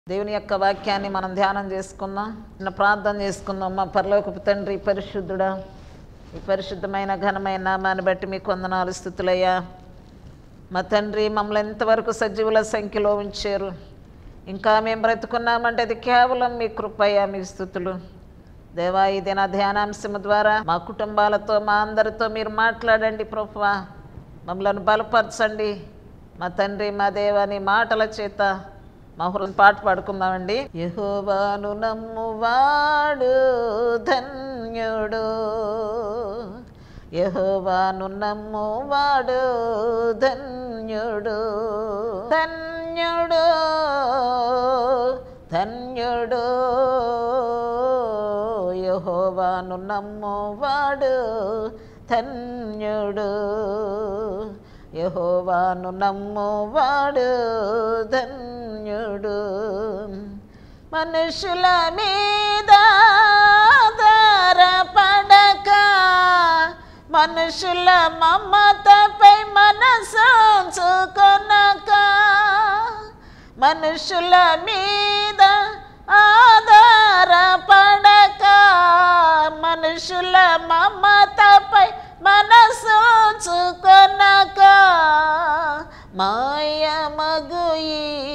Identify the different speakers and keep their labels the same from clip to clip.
Speaker 1: దేవుని యొక్క వాక్యాన్ని మనం ధ్యానం చేసుకుందాం చిన్న ప్రార్థన చేసుకుందాం మా పరలోకపు తండ్రి పరిశుద్ధుడా ఈ పరిశుద్ధమైన ఘనమైన నామాన్ని బట్టి మీకు వందనాలు స్థుతులయ్యా మా తండ్రి మమ్మల్ని ఎంతవరకు సజీవుల సంఖ్యలో ఉంచారు ఇంకా మేము బ్రతుకున్నామంటే అది కేవలం మీ కృపయ్యా మీ స్థుతులు దేవా ఈ దిన ధ్యానాంశము ద్వారా మా కుటుంబాలతో మా అందరితో మీరు మాట్లాడండి ప్రభువా మమ్మల్ని బలపరచండి మా తండ్రి మా దేవాని మాటల చేత మా హృదయం పాట పాడుకుందామండి యహోవాను నమ్మువాడు ధన్యుడు యహోవాను నమ్మువాడు ధన్యుడు ధన్యుడు ధన్యుడు యహోవాను నమ్మువాడు ధన్యుడు యహోవాను నమ్మువాడు ధన్యుడు మనుషుల మీద ఆధారపడక మనుషుల మమతపై మనసంచుకొనక మనుషుల మీద ఆధారపడక మనుషుల మమతపై మనసంచుకొనక మాయమగు ఈ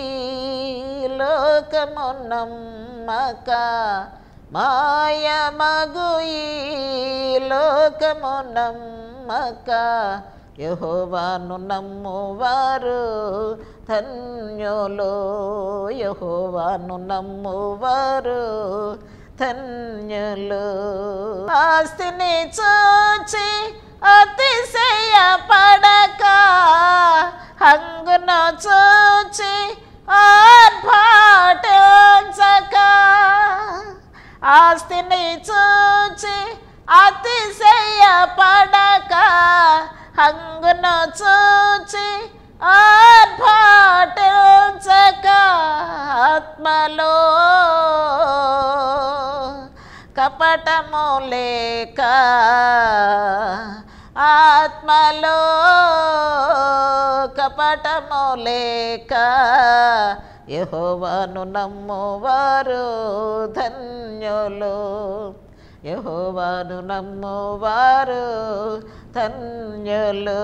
Speaker 1: లోకమున్నమ్మక మాయమగు ఈ లోకమున్నమ్మక యహోవాను నమ్మువారు ధన్యులు యహోవాను నమ్మువారు ధన్యులు ఆస్తిని చూచి అతిశయ పడక హంగున చూచి ఆర్భాటించక ఆస్తిని చూచి అతిశయ పడక హంగున చూచి ఆర్భాటించక ఆత్మలో కపటము లేక ఆత్మలో కపటము లేక యహోవాను నమ్మువారు ధన్యులు యహోవాను నమ్మువారు ధన్యులు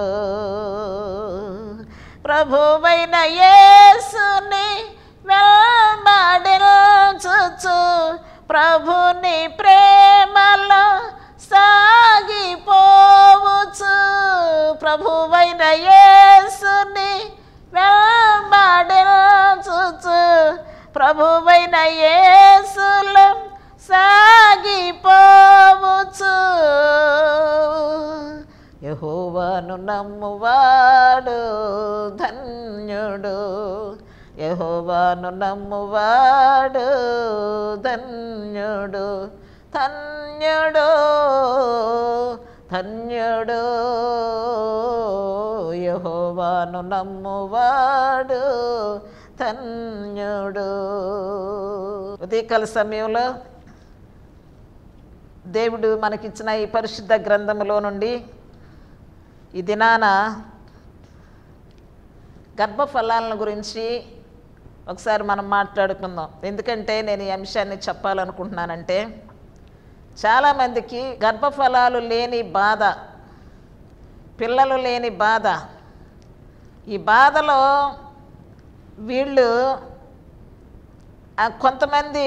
Speaker 1: ప్రభువైన యేసుని వెంబడించుచు ప్రభుని ప్రేమలో సాగిపోవచ్చు ప్రభువైన యేసుని వెంబడించుచు ప్రభువైన యేసులో సాగిపోవచ్చు యహోవాను నమ్మువాడు ధన్యుడు యహోవాను నమ్మువాడు ధన్యుడు ధన్యుడు ధన్యుడు యహోవాను నమ్మువాడు ధన్యుడు ఉదయకాల సమయంలో దేవుడు మనకిచ్చిన ఈ పరిశుద్ధ గ్రంథములో నుండి ఈ దినాన గర్భఫలాలను గురించి ఒకసారి మనం మాట్లాడుకుందాం ఎందుకంటే నేను ఈ అంశాన్ని చెప్పాలనుకుంటున్నానంటే చాలామందికి గర్భఫలాలు లేని బాధ పిల్లలు లేని బాధ ఈ బాధలో వీళ్ళు కొంతమంది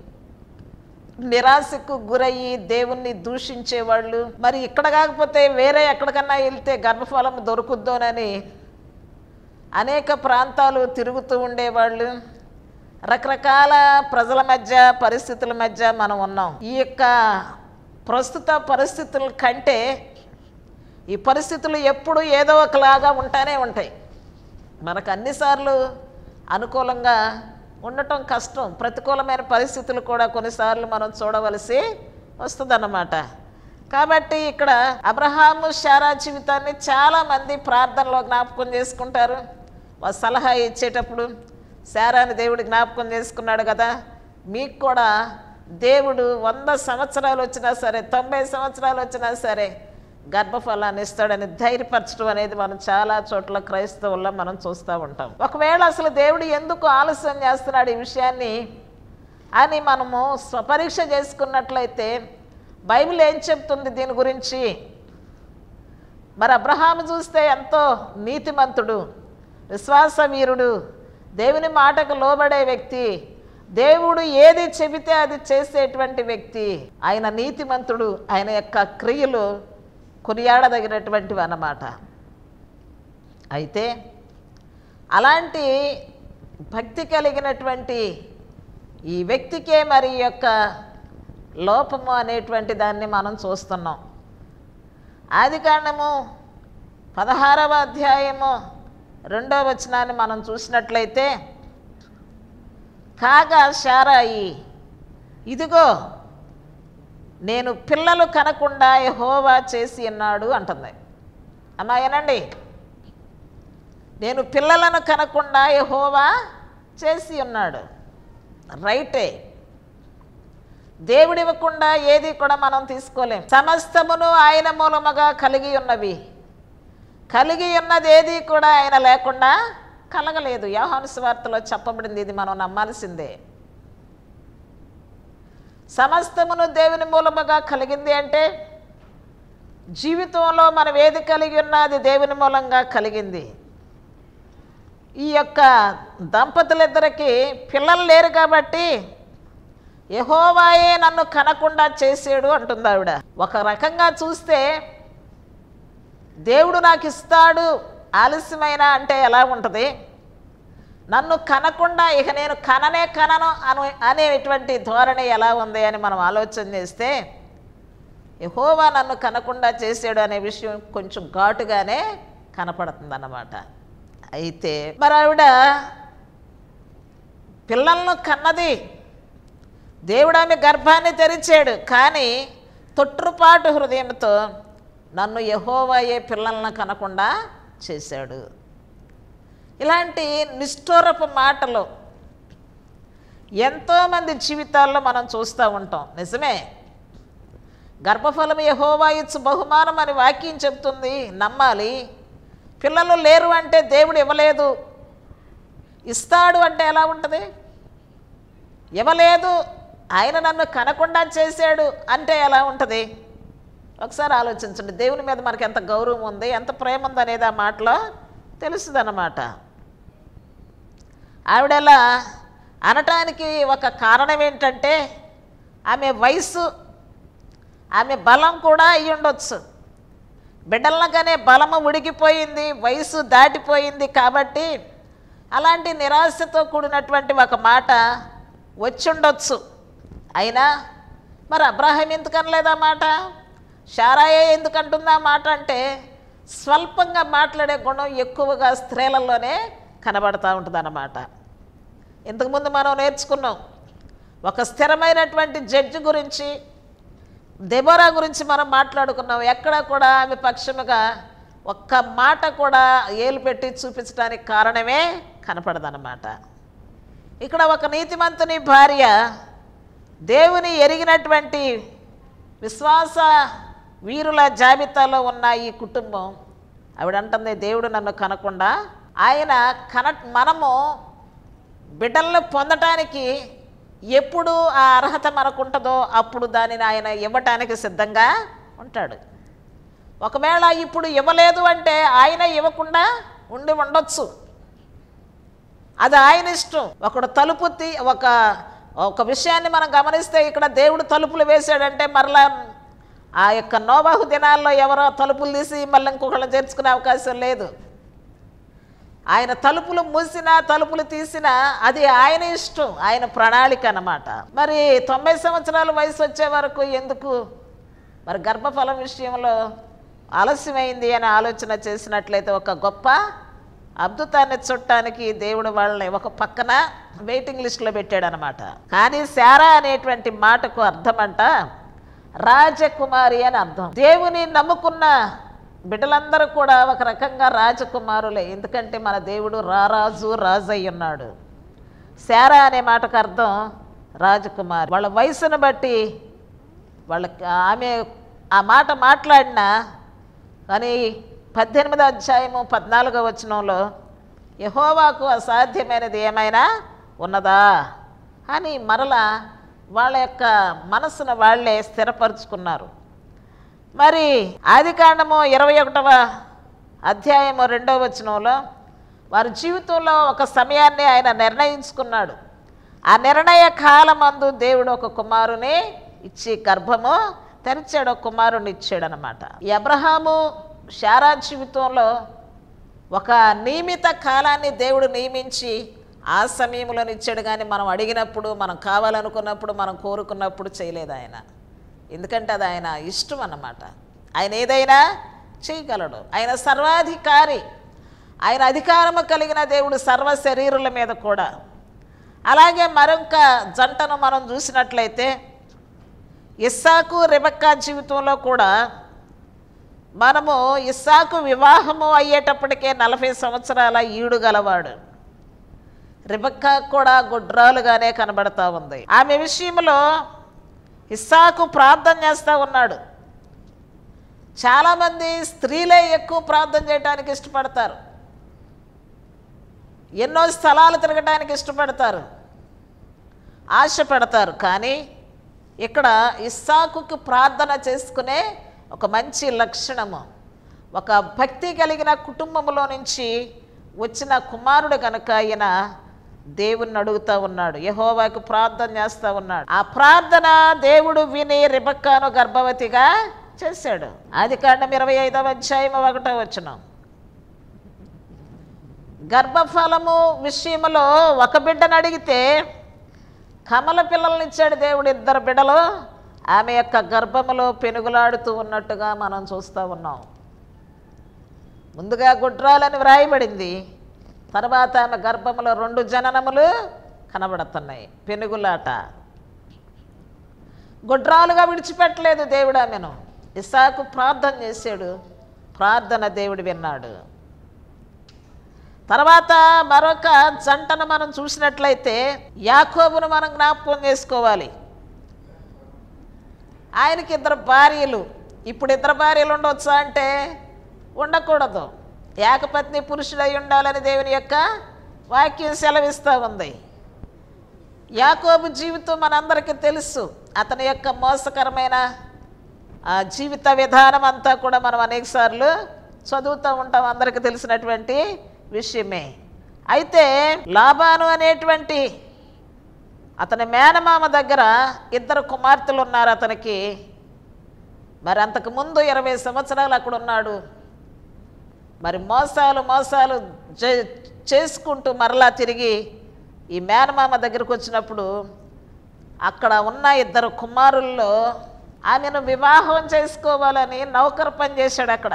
Speaker 1: నిరాశకు గురయ్యి దేవుణ్ణి దూషించేవాళ్ళు మరి ఇక్కడ కాకపోతే వేరే ఎక్కడికన్నా వెళ్తే గర్భఫలం దొరుకుద్దోనని అనేక ప్రాంతాలు తిరుగుతూ ఉండేవాళ్ళు రకరకాల ప్రజల మధ్య పరిస్థితుల మధ్య మనం ఉన్నాం ఈ యొక్క ప్రస్తుత పరిస్థితుల కంటే ఈ పరిస్థితులు ఎప్పుడు ఏదో ఒకలాగా ఉంటానే ఉంటాయి మనకు అన్నిసార్లు అనుకూలంగా ఉండటం కష్టం ప్రతికూలమైన పరిస్థితులు కూడా కొన్నిసార్లు మనం చూడవలసి వస్తుందన్నమాట కాబట్టి ఇక్కడ అబ్రహాము శారా జీవితాన్ని చాలామంది ప్రార్థనలో జ్ఞాపకం చేసుకుంటారు వాళ్ళ సలహా ఇచ్చేటప్పుడు శారాని దేవుడు జ్ఞాపకం చేసుకున్నాడు కదా మీకు కూడా దేవుడు వంద సంవత్సరాలు వచ్చినా సరే తొంభై సంవత్సరాలు వచ్చినా సరే గర్భఫలాన్ని ఇస్తాడని ధైర్యపరచడం అనేది మనం చాలా చోట్ల క్రైస్తవుల్లో మనం చూస్తూ ఉంటాం ఒకవేళ అసలు దేవుడు ఎందుకు ఆలస్యం చేస్తున్నాడు ఈ విషయాన్ని అని మనము స్వపరీక్ష చేసుకున్నట్లయితే బైబిల్ ఏం చెప్తుంది దీని గురించి మరి అబ్రహాము చూస్తే ఎంతో నీతిమంతుడు విశ్వాసవీరుడు దేవుని మాటకు లోబడే వ్యక్తి దేవుడు ఏది చెబితే అది చేసేటువంటి వ్యక్తి ఆయన నీతిమంతుడు ఆయన యొక్క క్రియలు కొనియాడదగినటువంటివి అన్నమాట అయితే అలాంటి భక్తి కలిగినటువంటి ఈ వ్యక్తికే మరి ఈ యొక్క లోపము అనేటువంటి దాన్ని మనం చూస్తున్నాం ఆది కాండము పదహారవ అధ్యాయము రెండవ వచనాన్ని మనం చూసినట్లయితే కాగా శారాయి ఇదిగో నేను పిల్లలు కనకుండా యెహోవా చేసి ఉన్నాడు అంటుంది అమ్మా ఏనండి నేను పిల్లలను కనకుండా యెహోవా చేసి ఉన్నాడు రైటే దేవుడు ఇవ్వకుండా ఏది కూడా మనం తీసుకోలేం సమస్తమును ఆయన మూలముగా కలిగి ఉన్నవి కలిగి ఉన్నది ఏది కూడా ఆయన లేకుండా కలగలేదు యోహాను సువార్తలో చెప్పబడింది ఇది మనం నమ్మాల్సిందే సమస్తమును దేవుని మూలముగా కలిగింది అంటే జీవితంలో మనం ఏది కలిగి ఉన్నది దేవుని మూలంగా కలిగింది ఈ యొక్క దంపతులిద్దరికి పిల్లలు లేరు కాబట్టి యహోవాయే నన్ను కనకుండా చేసాడు అంటుంది ఆవిడ ఒక రకంగా చూస్తే దేవుడు నాకు ఇస్తాడు ఆలస్యమైన అంటే ఎలా ఉంటుంది నన్ను కనకుండా ఇక నేను కననే కనను అను అనేటువంటి ధోరణి ఎలా ఉంది అని మనం ఆలోచన చేస్తే యహోవా నన్ను కనకుండా చేసాడు అనే విషయం కొంచెం ఘాటుగానే కనపడుతుంది అన్నమాట అయితే మరి ఆవిడ పిల్లలను కన్నది దేవుడు ఆమె గర్భాన్ని తెరిచాడు కానీ తొట్టుపాటు హృదయంతో నన్ను యహోవాయే పిల్లలను కనకుండా చేశాడు ఇలాంటి నిష్ఠూరపు మాటలు ఎంతోమంది జీవితాల్లో మనం చూస్తూ ఉంటాం నిజమే గర్భఫలం యహోవా ఇచ్చు బహుమానం అని వాక్యం చెప్తుంది నమ్మాలి పిల్లలు లేరు అంటే దేవుడు ఇవ్వలేదు ఇస్తాడు అంటే ఎలా ఉంటుంది ఇవ్వలేదు ఆయన నన్ను కనకుండా చేశాడు అంటే ఎలా ఉంటుంది ఒకసారి ఆలోచించండి దేవుని మీద మనకి ఎంత గౌరవం ఉంది ఎంత ప్రేమ ఉంది అనేది ఆ మాటలో తెలుస్తుందన్నమాట ఆవిడలా అనటానికి ఒక కారణం ఏంటంటే ఆమె వయసు ఆమె బలం కూడా అయి ఉండొచ్చు బిడ్డలనగానే బలము ఉడికిపోయింది వయసు దాటిపోయింది కాబట్టి అలాంటి నిరాశతో కూడినటువంటి ఒక మాట వచ్చి ఉండొచ్చు అయినా మరి అబ్రాహం ఎందుకు అనలేదా మాట షారాయే ఎందుకు అంటుందా మాట అంటే స్వల్పంగా మాట్లాడే గుణం ఎక్కువగా స్త్రీలలోనే కనబడతా ఉంటుంది అన్నమాట ఇంతకుముందు మనం నేర్చుకున్నాం ఒక స్థిరమైనటువంటి జడ్జి గురించి దెబోరా గురించి మనం మాట్లాడుకున్నాం ఎక్కడ కూడా ఆమె పక్షముగా ఒక్క మాట కూడా ఏలు పెట్టి చూపించడానికి కారణమే కనపడదన్నమాట ఇక్కడ ఒక నీతిమంతుని భార్య దేవుని ఎరిగినటువంటి విశ్వాస వీరుల జాబితాలో ఉన్న ఈ కుటుంబం ఆవిడంటుంది దేవుడు నన్ను కనకుండా ఆయన కన మనము బిడ్డలను పొందటానికి ఎప్పుడు ఆ అర్హత మనకుంటుందో అప్పుడు దానిని ఆయన ఇవ్వటానికి సిద్ధంగా ఉంటాడు ఒకవేళ ఇప్పుడు ఇవ్వలేదు అంటే ఆయన ఇవ్వకుండా ఉండి ఉండొచ్చు అది ఆయన ఇష్టం ఒకడు తలుపు తీ ఒక ఒక విషయాన్ని మనం గమనిస్తే ఇక్కడ దేవుడు తలుపులు వేశాడంటే మరలా ఆ యొక్క నోబాహు దినాల్లో ఎవరో తలుపులు తీసి మళ్ళీ ఇంకొకళ్ళు చేర్చుకునే అవకాశం లేదు ఆయన తలుపులు మూసినా తలుపులు తీసినా అది ఆయన ఇష్టం ఆయన ప్రణాళిక అన్నమాట మరి తొంభై సంవత్సరాల వయసు వచ్చే వరకు ఎందుకు మరి గర్భఫలం విషయంలో ఆలస్యమైంది అని ఆలోచన చేసినట్లయితే ఒక గొప్ప అద్భుతాన్ని చుట్టానికి దేవుడు వాళ్ళని ఒక పక్కన వెయిటింగ్ లిస్ట్లో పెట్టాడనమాట కానీ శారా అనేటువంటి మాటకు అర్థమంట రాజకుమారి అని అర్థం దేవుని నమ్ముకున్న బిడ్డలందరూ కూడా ఒక రకంగా రాజకుమారులే ఎందుకంటే మన దేవుడు రారాజు రాజు అయి ఉన్నాడు శారా అనే మాటకు అర్థం రాజకుమారి వాళ్ళ వయసును బట్టి వాళ్ళకి ఆమె ఆ మాట మాట్లాడినా కానీ పద్దెనిమిదో అధ్యాయము పద్నాలుగో వచనంలో యహోవాకు అసాధ్యమైనది ఏమైనా ఉన్నదా అని మరలా వాళ్ళ యొక్క మనసును వాళ్ళే స్థిరపరుచుకున్నారు మరి ఆది కాండము ఇరవై ఒకటవ అధ్యాయము రెండవ వచనంలో వారి జీవితంలో ఒక సమయాన్ని ఆయన నిర్ణయించుకున్నాడు ఆ నిర్ణయ కాలమందు దేవుడు ఒక కుమారుని ఇచ్చి గర్భము తెరిచాడు ఒక కుమారుని ఇచ్చాడు అనమాట ఈ అబ్రహాము శారా జీవితంలో ఒక నియమిత కాలాన్ని దేవుడు నియమించి ఆ సమయంలో ఇచ్చాడు కానీ మనం అడిగినప్పుడు మనం కావాలనుకున్నప్పుడు మనం కోరుకున్నప్పుడు చేయలేదు ఆయన ఎందుకంటే అది ఆయన ఇష్టం అన్నమాట ఆయన ఏదైనా చేయగలడు ఆయన సర్వాధికారి ఆయన అధికారము కలిగిన దేవుడు సర్వ శరీరుల మీద కూడా అలాగే మరొక జంటను మనం చూసినట్లయితే ఇస్సాకు రెబక్కా జీవితంలో కూడా మనము ఇస్సాకు వివాహము అయ్యేటప్పటికే నలభై సంవత్సరాల ఈడు గలవాడు రిబక్కా కూడా గుడ్రాలుగానే కనబడతా ఉంది ఆమె విషయంలో ఇస్సాకు ప్రార్థన చేస్తూ ఉన్నాడు చాలామంది స్త్రీలే ఎక్కువ ప్రార్థన చేయడానికి ఇష్టపడతారు ఎన్నో స్థలాలు తిరగడానికి ఇష్టపడతారు ఆశపడతారు కానీ ఇక్కడ ఇస్సాకుకి ప్రార్థన చేసుకునే ఒక మంచి లక్షణము ఒక భక్తి కలిగిన కుటుంబంలో నుంచి వచ్చిన కుమారుడు కనుక ఆయన దేవుణ్ణి అడుగుతూ ఉన్నాడు యహోవాకు ప్రార్థన చేస్తూ ఉన్నాడు ఆ ప్రార్థన దేవుడు విని రిబక్కాను గర్భవతిగా చేశాడు ఆది కాండం ఇరవై ఐదవ అధ్యాయం ఒకటో వచ్చినాం గర్భఫలము విషయంలో ఒక బిడ్డను అడిగితే కమల పిల్లల్ని ఇచ్చాడు దేవుడు ఇద్దరు బిడ్డలు ఆమె యొక్క గర్భములో పెనుగులాడుతూ ఉన్నట్టుగా మనం చూస్తూ ఉన్నాం ముందుగా గుడ్రాలని వ్రాయబడింది తర్వాత ఆమె గర్భములో రెండు జననములు కనబడుతున్నాయి పెనుగులాట గుడ్రాలుగా విడిచిపెట్టలేదు దేవుడు ఆమెను ఇసాకు ప్రార్థన చేశాడు ప్రార్థన దేవుడు విన్నాడు తర్వాత మరొక జంటను మనం చూసినట్లయితే యాకోబును మనం జ్ఞాపకం చేసుకోవాలి ఆయనకి ఇద్దరు భార్యలు ఇప్పుడు ఇద్దరు భార్యలు ఉండవచ్చా అంటే ఉండకూడదు ఏకపత్ని పురుషుడై ఉండాలని దేవుని యొక్క వాక్యం సెలవిస్తూ ఉంది యాకోబు జీవితం మనందరికీ తెలుసు అతని యొక్క మోసకరమైన ఆ జీవిత విధానం అంతా కూడా మనం అనేకసార్లు చదువుతూ ఉంటాం అందరికీ తెలిసినటువంటి విషయమే అయితే లాభాను అనేటువంటి అతని మేనమామ దగ్గర ఇద్దరు కుమార్తెలు ఉన్నారు అతనికి మరి అంతకు ముందు ఇరవై సంవత్సరాలు అక్కడ ఉన్నాడు మరి మోసాలు మోసాలు చే- చేసుకుంటూ మరలా తిరిగి ఈ మేనమామ దగ్గరకు వచ్చినప్పుడు అక్కడ ఉన్న ఇద్దరు కుమారుల్లో ఆమెను వివాహం చేసుకోవాలని నౌకర్ పని చేశాడు అక్కడ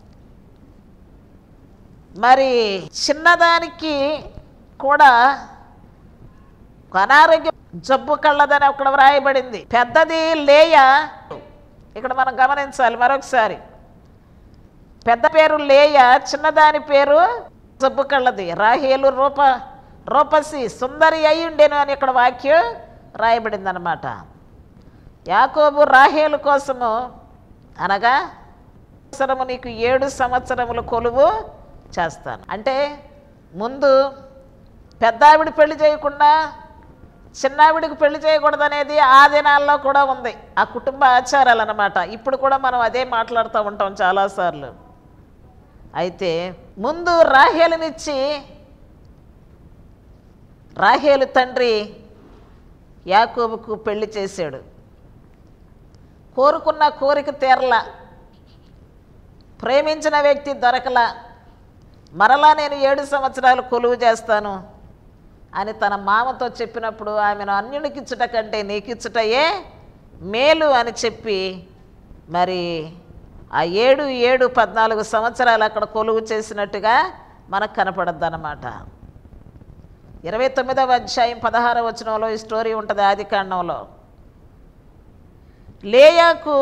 Speaker 1: మరి చిన్నదానికి కూడా ఒక అనారోగ్యం జబ్బు కళ్ళదని అక్కడ వ్రాయబడింది పెద్దది లేయ ఇక్కడ మనం గమనించాలి మరొకసారి పెద్ద పేరు లేయ చిన్నదాని పేరు జబ్బు కళ్ళది రాహేలు రూప రూపసి సుందరి అయి ఉండేను అని ఇక్కడ వాక్యం రాయబడింది అనమాట యాకోబు రాహేలు కోసము అనగా సంవత్సరము నీకు ఏడు సంవత్సరములు కొలువు చేస్తాను అంటే ముందు పెద్దావిడి పెళ్లి చేయకుండా చిన్నావిడికి పెళ్లి చేయకూడదు అనేది ఆ దినాల్లో కూడా ఉంది ఆ కుటుంబ ఆచారాలు అన్నమాట ఇప్పుడు కూడా మనం అదే మాట్లాడుతూ ఉంటాం చాలాసార్లు అయితే ముందు రాహేలునిచ్చి రాహేలు తండ్రి యాకోబుకు పెళ్లి చేశాడు కోరుకున్న కోరిక తీరలా ప్రేమించిన వ్యక్తి దొరకలా మరలా నేను ఏడు సంవత్సరాలు కొలువు చేస్తాను అని తన మామతో చెప్పినప్పుడు ఆమెను అన్యునికిచ్చుట కంటే నీకిచ్చుటయే మేలు అని చెప్పి మరి ఆ ఏడు ఏడు పద్నాలుగు సంవత్సరాలు అక్కడ కొలువు చేసినట్టుగా మనకు కనపడద్దు అన్నమాట ఇరవై తొమ్మిదవ అధ్యాయం పదహారవ వచనంలో ఈ స్టోరీ ఉంటుంది ఆది కాండంలో లేయాకు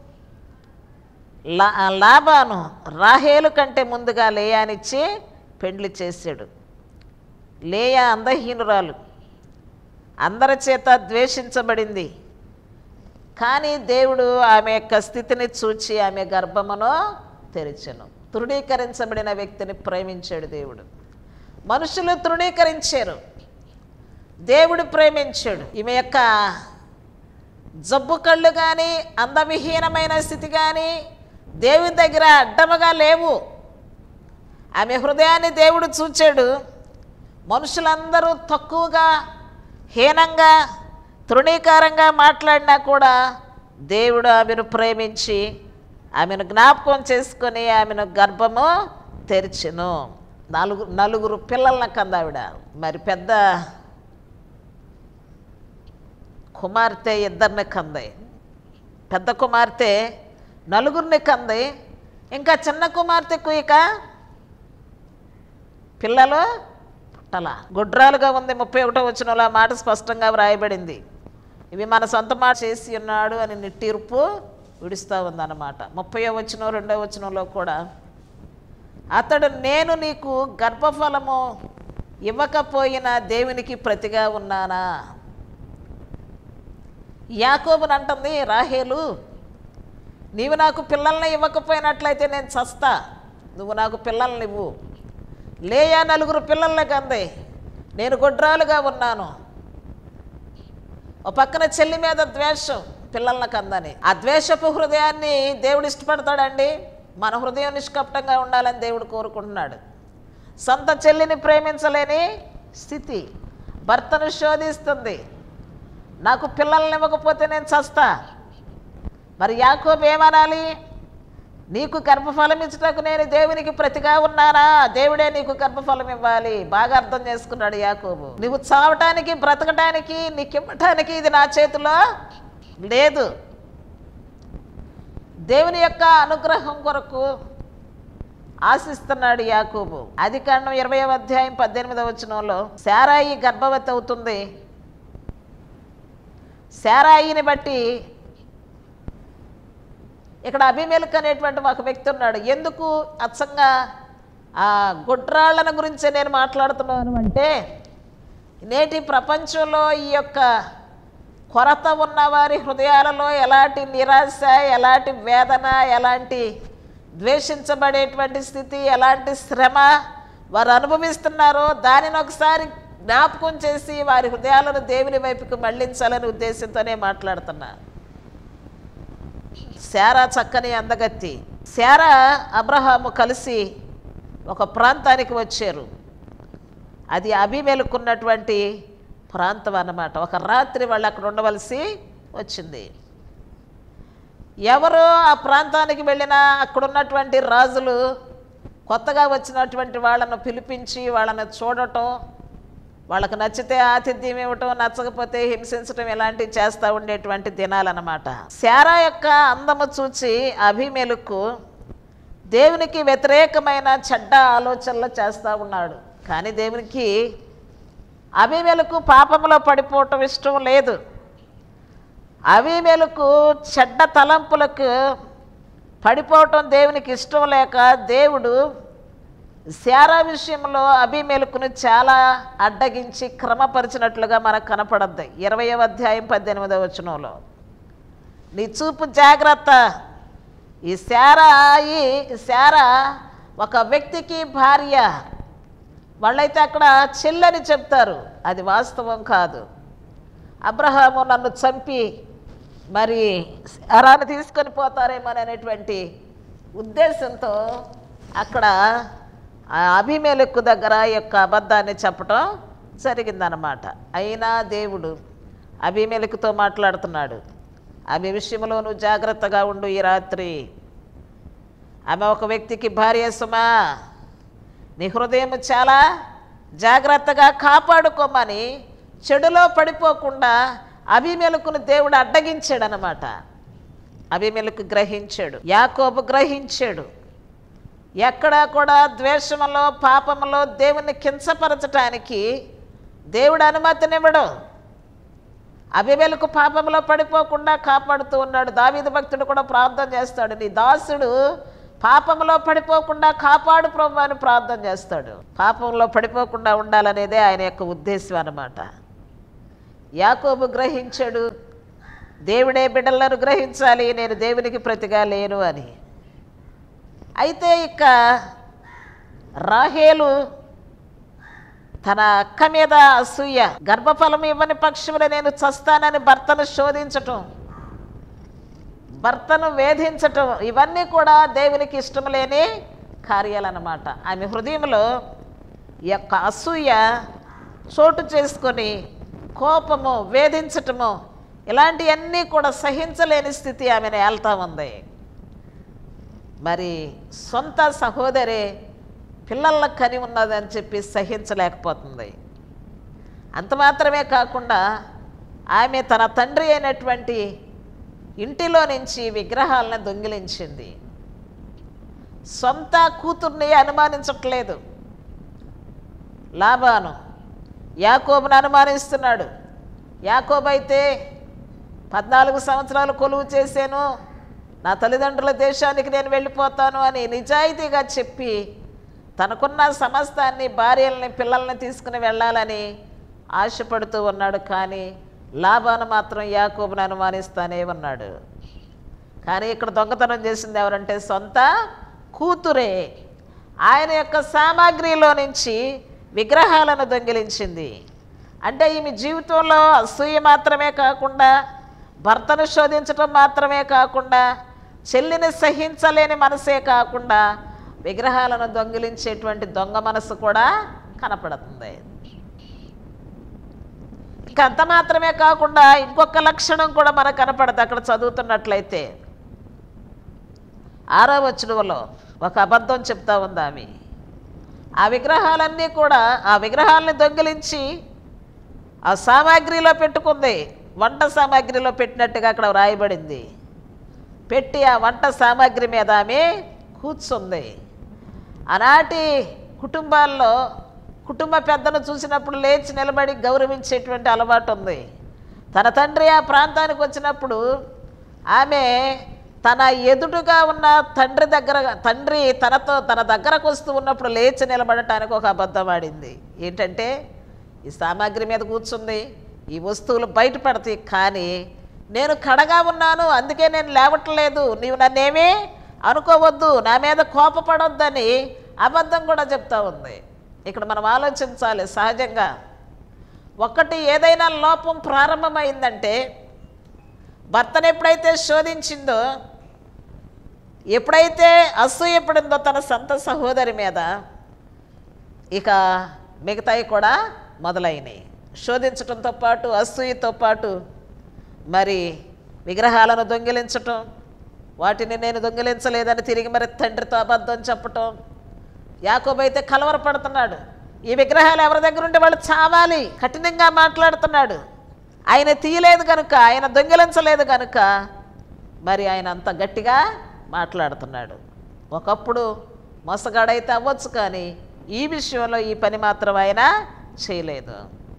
Speaker 1: లా లాబాను రాహేలు కంటే ముందుగా లేయానిచ్చి పెండ్లి చేశాడు లేయా అందహీనురాలు అందరి చేత ద్వేషించబడింది కానీ దేవుడు ఆమె యొక్క స్థితిని చూచి ఆమె గర్భమును తెరిచెను తృణీకరించబడిన వ్యక్తిని ప్రేమించాడు దేవుడు మనుషులు తృణీకరించారు దేవుడు ప్రేమించాడు ఈమె యొక్క జబ్బు కళ్ళు కానీ అందవిహీనమైన స్థితి కానీ దేవుని దగ్గర అడ్డముగా లేవు ఆమె హృదయాన్ని దేవుడు చూచాడు మనుషులందరూ తక్కువగా హీనంగా తృణీకారంగా మాట్లాడినా కూడా దేవుడు ఆమెను ప్రేమించి ఆమెను జ్ఞాపకం చేసుకొని ఆమెను గర్భము తెరిచెను నలుగు నలుగురు పిల్లలను కందావిడ మరి పెద్ద కుమార్తె ఇద్దరిని కంది పెద్ద కుమార్తె నలుగురిని కంది ఇంకా చిన్న కుమార్తెకు ఇక పిల్లలు పుట్టల గుడ్రాలుగా ఉంది ముప్పై ఒకటో వచ్చినలో ఆ మాట స్పష్టంగా వ్రాయబడింది ఇవి మన సొంత మాట చేసి ఉన్నాడు అని నిట్టీర్పు విడుస్తూ ఉందన్నమాట ముప్పయో వచ్చిన రెండో వచనంలో కూడా అతడు నేను నీకు గర్భఫలము ఇవ్వకపోయినా దేవునికి ప్రతిగా ఉన్నానా యాకోబుని అంటుంది రాహేలు నీవు నాకు పిల్లల్ని ఇవ్వకపోయినట్లయితే నేను చస్తా నువ్వు నాకు పిల్లల్ని ఇవ్వు లేయా నలుగురు పిల్లల్ని కంది నేను గొడ్రాలుగా ఉన్నాను ఓ పక్కన చెల్లి మీద ద్వేషం పిల్లల్ని కందని ఆ ద్వేషపు హృదయాన్ని దేవుడు ఇష్టపడతాడండి మన హృదయం నిష్కపటంగా ఉండాలని దేవుడు కోరుకుంటున్నాడు సొంత చెల్లిని ప్రేమించలేని స్థితి భర్తను శోధిస్తుంది నాకు పిల్లల్ని ఇవ్వకపోతే నేను చస్తా మరి యాకోబు ఏమనాలి నీకు గర్భఫలం ఇచ్చుటకు నేను దేవునికి ప్రతిగా ఉన్నానా దేవుడే నీకు గర్భఫలం ఇవ్వాలి బాగా అర్థం చేసుకున్నాడు యాకోబు నువ్వు చావటానికి బ్రతకటానికి నీకు ఇవ్వటానికి ఇది నా చేతిలో లేదు దేవుని యొక్క అనుగ్రహం కొరకు ఆశిస్తున్నాడు యాకోబు అది కారణం ఇరవై అధ్యాయం పద్దెనిమిదవ వచనంలో శారాయి గర్భవతి అవుతుంది శారాయిని బట్టి ఇక్కడ అభిమేలక్ అనేటువంటి ఒక వ్యక్తి ఉన్నాడు ఎందుకు అచ్చంగా ఆ గుడ్రాళ్ళను గురించే నేను మాట్లాడుతున్నాను అంటే నేటి ప్రపంచంలో ఈ యొక్క కొరత ఉన్న వారి హృదయాలలో ఎలాంటి నిరాశ ఎలాంటి వేదన ఎలాంటి ద్వేషించబడేటువంటి స్థితి ఎలాంటి శ్రమ వారు అనుభవిస్తున్నారో దానిని ఒకసారి జ్ఞాపకం చేసి వారి హృదయాలను దేవుని వైపుకు మళ్లించాలనే ఉద్దేశంతోనే మాట్లాడుతున్నా శారా చక్కని అందగత్తి శారా అబ్రహాము కలిసి ఒక ప్రాంతానికి వచ్చారు అది అభిమేలుకున్నటువంటి ప్రాంతం అన్నమాట ఒక రాత్రి వాళ్ళు అక్కడ ఉండవలసి వచ్చింది ఎవరు ఆ ప్రాంతానికి వెళ్ళినా అక్కడ ఉన్నటువంటి రాజులు కొత్తగా వచ్చినటువంటి వాళ్ళను పిలిపించి వాళ్ళని చూడటం వాళ్ళకు నచ్చితే ఆతిథ్యం ఇవ్వటం నచ్చకపోతే హింసించటం ఇలాంటివి చేస్తూ ఉండేటువంటి దినాలన్నమాట శారా యొక్క అందము చూచి అభిమేలుకు దేవునికి వ్యతిరేకమైన చెడ్డ ఆలోచనలు చేస్తూ ఉన్నాడు కానీ దేవునికి అభిమేలకు పాపంలో పడిపోవటం ఇష్టం లేదు అభిమేలకు చెడ్డ తలంపులకు పడిపోవటం దేవునికి ఇష్టం లేక దేవుడు శారా విషయంలో అభిమేలుకును చాలా అడ్డగించి క్రమపరిచినట్లుగా మనకు కనపడద్ది ఇరవయవ అధ్యాయం పద్దెనిమిదవ వచనంలో నీ చూపు జాగ్రత్త ఈ శారా ఈ శారా ఒక వ్యక్తికి భార్య వాళ్ళైతే అక్కడ చెల్లని చెప్తారు అది వాస్తవం కాదు అబ్రహాము నన్ను చంపి మరి అరాన్ని తీసుకొని పోతారేమో అనేటువంటి ఉద్దేశంతో అక్కడ ఆ అభిమేలెక్కు దగ్గర ఈ యొక్క అబద్ధాన్ని చెప్పటం జరిగిందనమాట అయినా దేవుడు అభిమేలకుతో మాట్లాడుతున్నాడు ఆమె విషయంలో నువ్వు జాగ్రత్తగా ఉండు ఈ రాత్రి ఆమె ఒక వ్యక్తికి భార్య సుమా నీ హృదయం చాలా జాగ్రత్తగా కాపాడుకోమని చెడులో పడిపోకుండా అభిమెలకును దేవుడు అడ్డగించాడనమాట అభిమెలకు గ్రహించాడు యాకోబు గ్రహించాడు ఎక్కడా కూడా ద్వేషములో పాపములో దేవుని కించపరచటానికి దేవుడు అనుమతినివ్వడు అభిమేలకు పాపంలో పడిపోకుండా కాపాడుతూ ఉన్నాడు దావీదు భక్తుడు కూడా ప్రార్థన చేస్తాడు నీ దాసుడు పాపంలో పడిపోకుండా కాపాడు ప్రభు అని ప్రార్థన చేస్తాడు పాపంలో పడిపోకుండా ఉండాలనేదే ఆయన యొక్క ఉద్దేశం అన్నమాట యాకోబు గ్రహించాడు దేవుడే బిడ్డలను గ్రహించాలి నేను దేవునికి ప్రతిగా లేను అని అయితే ఇక రాహేలు తన అక్క మీద అసూయ గర్భఫలం ఇవ్వని పక్షమున నేను చస్తానని భర్తను శోధించటం భర్తను వేధించటం ఇవన్నీ కూడా దేవునికి ఇష్టం లేని కార్యాలన్నమాట ఆమె హృదయంలో ఈ యొక్క అసూయ చోటు చేసుకొని కోపము వేధించటము ఇలాంటివన్నీ కూడా సహించలేని స్థితి ఆమెను ఏళ్తా ఉంది మరి సొంత సహోదరి పిల్లలకు కని ఉన్నదని చెప్పి సహించలేకపోతుంది అంత మాత్రమే కాకుండా ఆమె తన తండ్రి అయినటువంటి ఇంటిలో నుంచి విగ్రహాలను దొంగిలించింది సొంత కూతుర్ని అనుమానించట్లేదు లాభాను యాకోబును అనుమానిస్తున్నాడు యాకోబు అయితే పద్నాలుగు సంవత్సరాలు కొలువు చేశాను నా తల్లిదండ్రుల దేశానికి నేను వెళ్ళిపోతాను అని నిజాయితీగా చెప్పి తనకున్న సమస్తాన్ని భార్యల్ని పిల్లల్ని తీసుకుని వెళ్ళాలని ఆశపడుతూ ఉన్నాడు కానీ లాభాను మాత్రం యాకోబును అనుమానిస్తానే ఉన్నాడు కానీ ఇక్కడ దొంగతనం చేసింది ఎవరంటే సొంత కూతురే ఆయన యొక్క సామాగ్రిలో నుంచి విగ్రహాలను దొంగిలించింది అంటే ఈమె జీవితంలో అసూయ మాత్రమే కాకుండా భర్తను శోధించటం మాత్రమే కాకుండా చెల్లిని సహించలేని మనసే కాకుండా విగ్రహాలను దొంగిలించేటువంటి దొంగ మనసు కూడా కనపడుతుంది ఇంకా అంత మాత్రమే కాకుండా ఇంకొక లక్షణం కూడా మనకు కనపడదు అక్కడ చదువుతున్నట్లయితే ఆరో వచనంలో ఒక అబద్ధం చెప్తా ఉంది ఆమె ఆ విగ్రహాలన్నీ కూడా ఆ విగ్రహాలని దొంగిలించి ఆ సామాగ్రిలో పెట్టుకుంది వంట సామాగ్రిలో పెట్టినట్టుగా అక్కడ వ్రాయబడింది పెట్టి ఆ వంట సామాగ్రి మీద ఆమె కూర్చుంది ఆనాటి కుటుంబాల్లో కుటుంబ పెద్దను చూసినప్పుడు లేచి నిలబడి గౌరవించేటువంటి అలవాటు ఉంది తన తండ్రి ఆ ప్రాంతానికి వచ్చినప్పుడు ఆమె తన ఎదుటుగా ఉన్న తండ్రి దగ్గర తండ్రి తనతో తన దగ్గరకు వస్తూ ఉన్నప్పుడు లేచి నిలబడటానికి ఒక అబద్ధం ఆడింది ఏంటంటే ఈ సామాగ్రి మీద కూర్చుంది ఈ వస్తువులు బయటపడతాయి కానీ నేను కడగా ఉన్నాను అందుకే నేను లేవట్లేదు నీవు నన్నేమీ అనుకోవద్దు నా మీద కోపపడొద్దని అబద్ధం కూడా చెప్తా ఉంది ఇక్కడ మనం ఆలోచించాలి సహజంగా ఒకటి ఏదైనా లోపం ప్రారంభమైందంటే భర్తను ఎప్పుడైతే శోధించిందో ఎప్పుడైతే అసూయపడిందో తన సొంత సహోదరి మీద ఇక మిగతాయి కూడా మొదలైనవి శోధించటంతో పాటు అసూయతో పాటు మరి విగ్రహాలను దొంగిలించటం వాటిని నేను దొంగిలించలేదని తిరిగి మరి తండ్రితో అబద్ధం చెప్పటం యాకోబైతే కలవరపడుతున్నాడు ఈ విగ్రహాలు ఎవరి దగ్గర ఉంటే వాళ్ళు చావాలి కఠినంగా మాట్లాడుతున్నాడు ఆయన తీయలేదు కనుక ఆయన దొంగిలించలేదు కనుక మరి ఆయన అంత గట్టిగా మాట్లాడుతున్నాడు ఒకప్పుడు మోసగాడైతే అవ్వచ్చు కానీ ఈ విషయంలో ఈ పని మాత్రం ఆయన చేయలేదు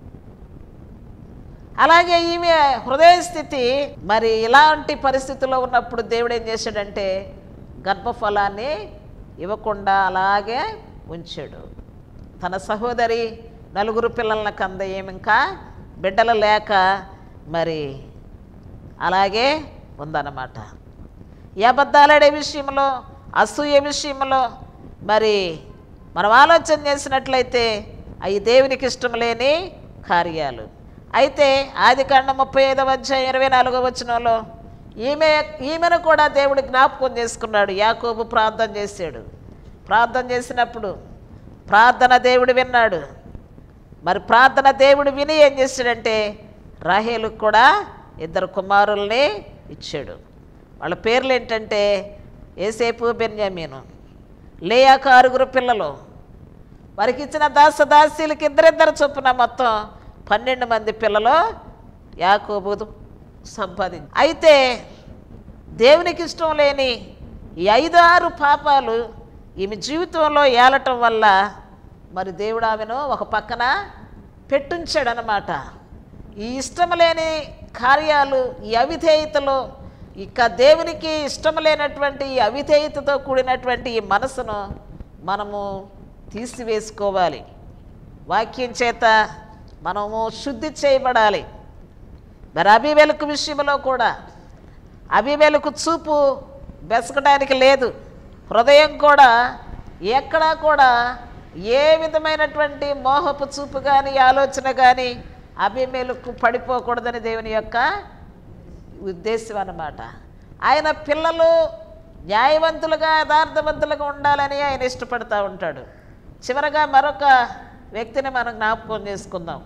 Speaker 1: అలాగే ఈమె హృదయ స్థితి మరి ఇలాంటి పరిస్థితుల్లో ఉన్నప్పుడు దేవుడు ఏం చేశాడంటే గర్భఫలాన్ని ఇవ్వకుండా అలాగే ఉంచాడు తన సహోదరి నలుగురు పిల్లలను కంద ఏమి ఇంకా బిడ్డలు లేక మరి అలాగే ఉందన్నమాట ఈ అబద్ధాలాడే విషయంలో అసూయ విషయంలో మరి మనం ఆలోచన చేసినట్లయితే అవి దేవునికి ఇష్టం లేని కార్యాలు అయితే ఆది కాండ ముప్పై ఐదవ అధ్యాయం ఇరవై నాలుగవ వచనంలో ఈమె ఈమెను కూడా దేవుడు జ్ఞాపకం చేసుకున్నాడు యాకోబు ప్రార్థన చేశాడు ప్రార్థన చేసినప్పుడు ప్రార్థన దేవుడు విన్నాడు మరి ప్రార్థన దేవుడు విని ఏం చేశాడంటే రాహేలుకు కూడా ఇద్దరు కుమారుల్ని ఇచ్చాడు వాళ్ళ పేర్లు ఏంటంటే ఏసేపు బెన్యామీను లేయాక ఆరుగురు పిల్లలు వారికి ఇచ్చిన దాస దాసీలకి ఇద్దరిద్దరు చొప్పున మొత్తం పన్నెండు మంది పిల్లలు యాకోబు సంపాదించి అయితే దేవునికి ఇష్టం లేని ఈ ఐదు ఆరు పాపాలు ఈమె జీవితంలో ఏలటం వల్ల మరి దేవుడు ఆమెను ఒక పక్కన పెట్టుంచాడనమాట ఈ ఇష్టం లేని కార్యాలు ఈ అవిధేయతలు ఇక దేవునికి ఇష్టం లేనటువంటి ఈ అవిధేయతతో కూడినటువంటి ఈ మనసును మనము తీసివేసుకోవాలి వాక్యం చేత మనము శుద్ధి చేయబడాలి మరి అభివెలుకు విషయంలో కూడా అభివెలుకు చూపు బెసకడానికి లేదు హృదయం కూడా ఎక్కడా కూడా ఏ విధమైనటువంటి మోహపు చూపు కానీ ఆలోచన కానీ అభిమేలకు పడిపోకూడదని దేవుని యొక్క ఉద్దేశం అన్నమాట ఆయన పిల్లలు న్యాయవంతులుగా యథార్థవంతులుగా ఉండాలని ఆయన ఇష్టపడతా ఉంటాడు చివరగా మరొక వ్యక్తిని మనం జ్ఞాపకం చేసుకుందాం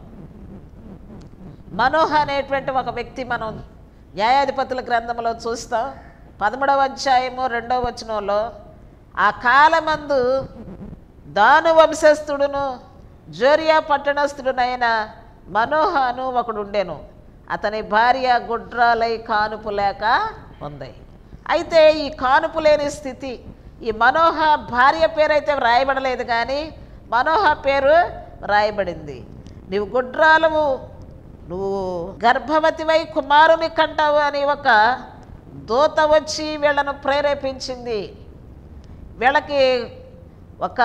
Speaker 1: మనోహ అనేటువంటి ఒక వ్యక్తి మనం న్యాయాధిపతుల గ్రంథంలో చూస్తాం పదమూడవ అధ్యాయము రెండవ వచనంలో ఆ కాలమందు దాను వంశస్థుడును జోరియా పట్టణస్థుడునైన మనోహను ఒకడు ఉండెను అతని భార్య గుడ్రాలై కానుపు లేక ఉంది అయితే ఈ కానుపు లేని స్థితి ఈ మనోహ భార్య పేరు అయితే వ్రాయబడలేదు కానీ మనోహ పేరు వ్రాయబడింది నీవు గుడ్రాలవు నువ్వు గర్భవతివై కుమారుని కంటావు అని ఒక దూత వచ్చి వీళ్ళను ప్రేరేపించింది వీళ్ళకి ఒక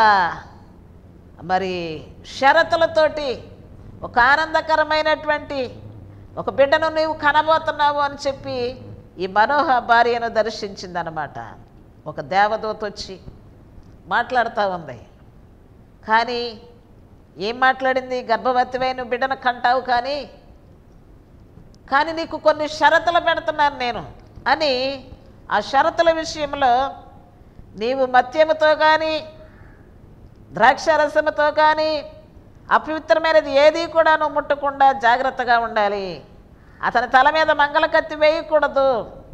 Speaker 1: మరి షరతులతోటి ఒక ఆనందకరమైనటువంటి ఒక బిడ్డను నీవు కనబోతున్నావు అని చెప్పి ఈ మనోహ భార్యను దర్శించిందనమాట ఒక దేవదూత వచ్చి మాట్లాడుతూ ఉంది కానీ ఏం మాట్లాడింది గర్భవతివై నువ్వు బిడ్డను కంటావు కానీ కానీ నీకు కొన్ని షరతులు పెడుతున్నాను నేను అని ఆ షరతుల విషయంలో నీవు మద్యముతో కానీ ద్రాక్షారసముతో కానీ అపవిత్రమైనది ఏది కూడా నువ్వు ముట్టకుండా జాగ్రత్తగా ఉండాలి అతని తల మీద మంగళకత్తి వేయకూడదు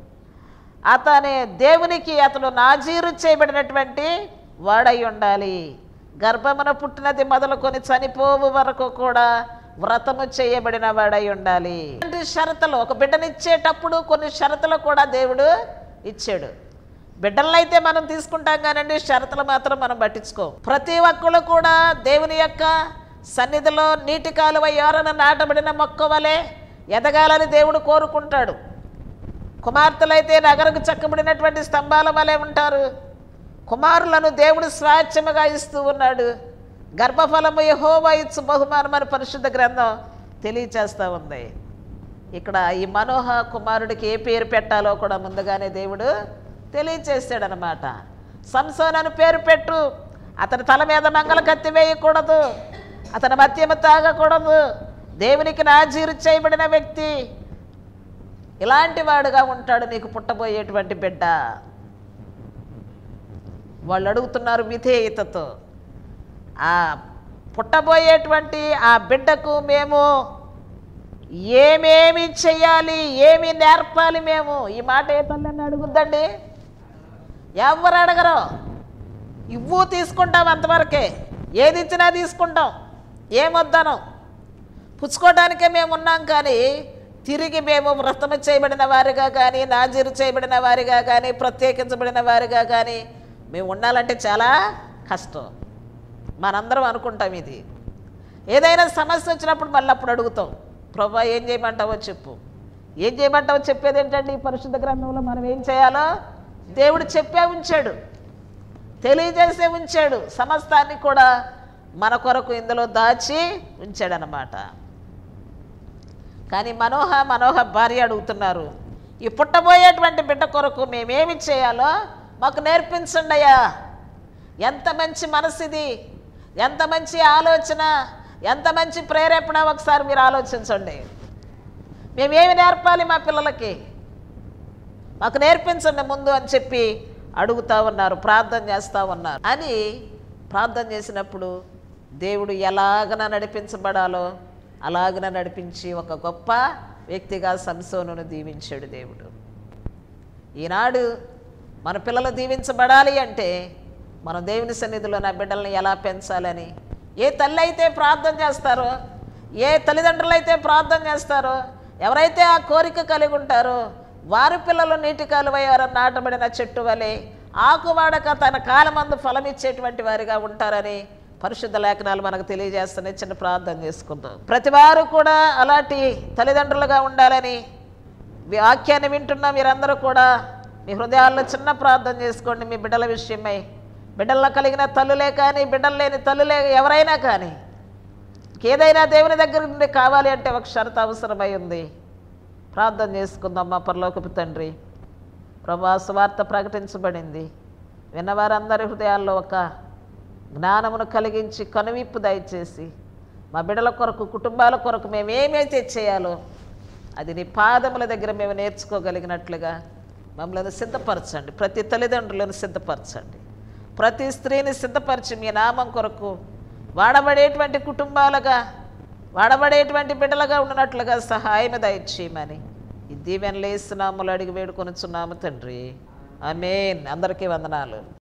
Speaker 1: అతని దేవునికి అతడు నాజీరు చేయబడినటువంటి వాడై ఉండాలి గర్భమున పుట్టినది మొదలుకొని చనిపోవు వరకు కూడా వ్రతము చేయబడిన వాడై ఉండాలి ఇలాంటి షరతులు ఒక బిడ్డనిచ్చేటప్పుడు కొన్ని షరతులు కూడా దేవుడు ఇచ్చాడు బిడ్డలనైతే మనం తీసుకుంటాం కానండి షరతులు మాత్రం మనం పట్టించుకో ప్రతి ఒక్కళ్ళు కూడా దేవుని యొక్క సన్నిధిలో నీటి కాలువ ఎవరన నాటబడిన మొక్క వలె ఎదగాలని దేవుడు కోరుకుంటాడు కుమార్తెలైతే నగరకు చక్కబడినటువంటి స్తంభాల వలె ఉంటారు కుమారులను దేవుడు స్వాచ్ఛముగా ఇస్తూ ఉన్నాడు గర్భఫలము యహోవా ఇచ్చు బహుమానం అని పరిశుద్ధ గ్రంథం తెలియచేస్తూ ఉంది ఇక్కడ ఈ మనోహ కుమారుడికి ఏ పేరు పెట్టాలో కూడా ముందుగానే దేవుడు తెలియచేస్తాడనమాట సంసోన్ అని పేరు పెట్టు అతని తల మీద మంగళ కత్తి వేయకూడదు అతని మద్యము తాగకూడదు దేవునికి నాజీరు చేయబడిన వ్యక్తి ఇలాంటి వాడుగా ఉంటాడు నీకు పుట్టబోయేటువంటి బిడ్డ వాళ్ళు అడుగుతున్నారు విధేయతతో ఆ పుట్టబోయేటువంటి ఆ బిడ్డకు మేము ఏమేమి చెయ్యాలి ఏమి నేర్పాలి మేము ఈ మాట ఏ తల్లిని అడుగుద్దండి ఎవరు అడగరు ఇవ్వు తీసుకుంటాం అంతవరకే ఏది ఇచ్చినా తీసుకుంటాం ఏమొద్దనం పుచ్చుకోవడానికే మేము ఉన్నాం కానీ తిరిగి మేము వ్రతము చేయబడిన వారిగా కానీ నాజీరు చేయబడిన వారిగా కానీ ప్రత్యేకించబడిన వారిగా కానీ మేము ఉండాలంటే చాలా కష్టం మనందరం అనుకుంటాం ఇది ఏదైనా సమస్య వచ్చినప్పుడు మళ్ళీ అప్పుడు అడుగుతాం ప్రభా ఏం చేయమంటావో చెప్పు ఏం చేయమంటావో చెప్పేది ఏంటంటే ఈ పరిశుద్ధ గ్రంథంలో మనం ఏం చేయాలో దేవుడు చెప్పే ఉంచాడు తెలియజేసే ఉంచాడు సమస్తాన్ని కూడా మన కొరకు ఇందులో దాచి ఉంచాడనమాట కానీ మనోహ మనోహ భార్య అడుగుతున్నారు ఈ పుట్టబోయేటువంటి బిడ్డ కొరకు మేమేమి చేయాలో మాకు నేర్పించండి అయ్యా ఎంత మంచి మనసు ఇది ఎంత మంచి ఆలోచన ఎంత మంచి ప్రేరేపణ ఒకసారి మీరు ఆలోచించండి మేమేమి నేర్పాలి మా పిల్లలకి మాకు నేర్పించండి ముందు అని చెప్పి అడుగుతా ఉన్నారు ప్రార్థన చేస్తూ ఉన్నారు అని ప్రార్థన చేసినప్పుడు దేవుడు ఎలాగన నడిపించబడాలో అలాగన నడిపించి ఒక గొప్ప వ్యక్తిగా సంసోనును దీవించాడు దేవుడు ఈనాడు మన పిల్లలు దీవించబడాలి అంటే మనం దేవుని సన్నిధిలో నా బిడ్డల్ని ఎలా పెంచాలని ఏ తల్లి అయితే ప్రార్థన చేస్తారో ఏ తల్లిదండ్రులు అయితే ప్రార్థన చేస్తారో ఎవరైతే ఆ కోరిక కలిగి ఉంటారో వారి పిల్లలు నీటి కాలువయ్యారో నాటబడిన చెట్టు వలె ఆకువాడక తన కాలమందు ఫలం ఇచ్చేటువంటి వారిగా ఉంటారని పరిశుద్ధ లేఖనాలు మనకు తెలియజేస్తున్నాయి చిన్న ప్రార్థన చేసుకుందాం ప్రతి వారు కూడా అలాంటి తల్లిదండ్రులుగా ఉండాలని ఈ వాక్యాన్ని వింటున్న మీరందరూ కూడా మీ హృదయాల్లో చిన్న ప్రార్థన చేసుకోండి మీ బిడ్డల విషయమై బిడ్డల్లో కలిగిన తల్లులే కానీ బిడ్డలు లేని తల్లులే ఎవరైనా కానీ ఏదైనా దేవుని దగ్గర నుండి కావాలి అంటే ఒక షరతు అవసరమై ఉంది ప్రార్థన చేసుకుందాం మా పరలోకపు తండ్రి ప్రభా సువార్త ప్రకటించబడింది విన్నవారందరి హృదయాల్లో ఒక జ్ఞానమును కలిగించి కనువిప్పు దయచేసి మా బిడ్డల కొరకు కుటుంబాల కొరకు మేము ఏమైతే చేయాలో అది నీ పాదముల దగ్గర మేము నేర్చుకోగలిగినట్లుగా మమ్మల్ని సిద్ధపరచండి ప్రతి తల్లిదండ్రులను సిద్ధపరచండి ప్రతి స్త్రీని సిద్ధపరిచి మీ నామం కొరకు వాడబడేటువంటి కుటుంబాలుగా వాడబడేటువంటి బిడ్డలుగా ఉన్నట్లుగా సహాయం దయచేయమని ఈ దీవెనలేస్తున్నాములు అడిగి వేడుకొనుచున్నాము తండ్రి ఆమేన్ అందరికీ వందనాలు